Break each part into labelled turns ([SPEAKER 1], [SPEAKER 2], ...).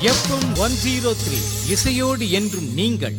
[SPEAKER 1] FM one zero three இசையோடு என்றும் நீங்கள்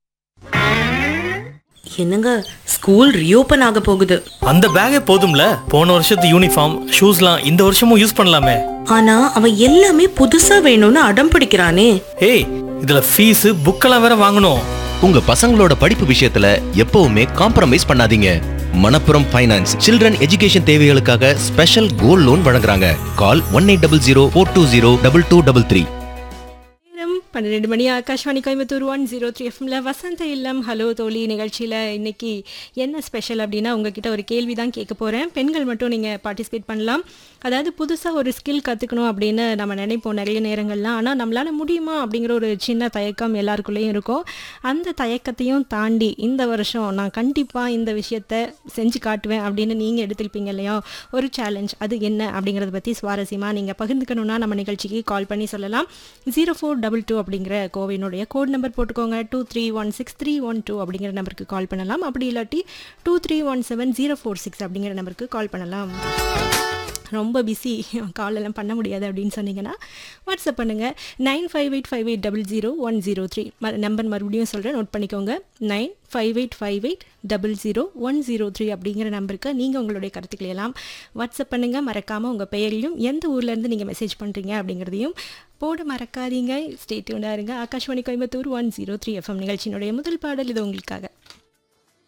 [SPEAKER 2] என்னங்க ஸ்கூல் ரீஓபன் ஆக போகுது
[SPEAKER 3] அந்த பேக்கே போதும்ல போன வருஷத்து யூனிஃபார்ம் ஷூஸ்லாம் இந்த வருஷமும் யூஸ் பண்ணலாமே
[SPEAKER 2] ஆனா அவன் எல்லாமே புதுசா வேணும்னு அடம் பிடிக்கிறானே
[SPEAKER 3] ஏய் இதுல ஃபீஸ் புக்கெல்லாம் வேற வாங்கணும்
[SPEAKER 4] உங்க பசங்களோட படிப்பு விஷயத்துல எப்பவுமே காம்ப்ரமைஸ் பண்ணாதீங்க மணப்புரம் ஃபைனான்ஸ் சில்ட்ரன் எஜுகேஷன் தேவைகளுக்காக ஸ்பெஷல் கோல்ட் லோன் வழங்குறாங்க call one eight double zero four two zero double two double three
[SPEAKER 5] நேரம் பன்னிரெண்டு மணி Akashvani Coimbatore one zero three எஃப்எம்ல வசந்த இல்லம் ஹலோ தோழி நிகழ்ச்சியில் இன்னைக்கு என்ன ஸ்பெஷல் அப்படின்னா உங்ககிட்ட ஒரு கேள்வி தான் கேட்க போகிறேன் பெண்கள் மட்டும் நீங்கள் பார்ட்டிசிபேட் பண்ணலாம் அதாவது புதுசாக ஒரு ஸ்கில் கற்றுக்கணும் அப்படின்னு நம்ம நினைப்போம் நிறைய நேரங்கள்லாம் ஆனால் நம்மளால் முடியுமா அப்படிங்கிற ஒரு சின்ன தயக்கம் எல்லாருக்குள்ளேயும் இருக்கும் அந்த தயக்கத்தையும் தாண்டி இந்த வருஷம் நான் கண்டிப்பாக இந்த விஷயத்த செஞ்சு காட்டுவேன் அப்படின்னு நீங்கள் எடுத்திருப்பீங்க இல்லையா ஒரு சேலஞ்ச் அது என்ன அப்படிங்கிறத பற்றி சுவாரஸ்யமாக நீங்கள் பகிர்ந்துக்கணும்னா நம்ம நிகழ்ச்சிக்கு கால் பண்ணி சொல்லலாம் ஜீரோ ஃபோர் டபுள் டூ அப்படிங்கிற கோவினுடைய கோட் நம்பர் போட்டுக்கோங்க two three one six three one two அப்படிங்கிற நம்பருக்கு கால் பண்ணலாம் அப்படி இல்லாட்டி two three one seven zero four six அப்படிங்கிற நம்பருக்கு கால் பண்ணலாம் ரொம்ப பிஸி கால் எல்லாம் பண்ண முடியாது அப்படின்னு சொன்னீங்கன்னா வாட்ஸ்அப் பண்ணுங்கள் nine five eight five eight double zero one zero three number மறுபடியும் சொல்கிறேன் நோட் பண்ணிக்கோங்க nine five eight five eight double zero one zero three அப்படிங்கிற நம்பருக்கு நீங்கள் உங்களுடைய கருத்துக்களை எல்லாம் வாட்ஸ்அப் பண்ணுங்கள் மறக்காமல் உங்கள் பெயரையும் எந்த ஊர்லேருந்து நீங்கள் மெசேஜ் பண்ணுறீங்க அப்படிங்கிறதையும் போட மறக்காதீங்க ஸ்டேட்யூண்டாக இருங்க Akashvani Coimbatore one zero three FM நிகழ்ச்சியினுடைய முதல் பாடல் இது உங்களுக்காக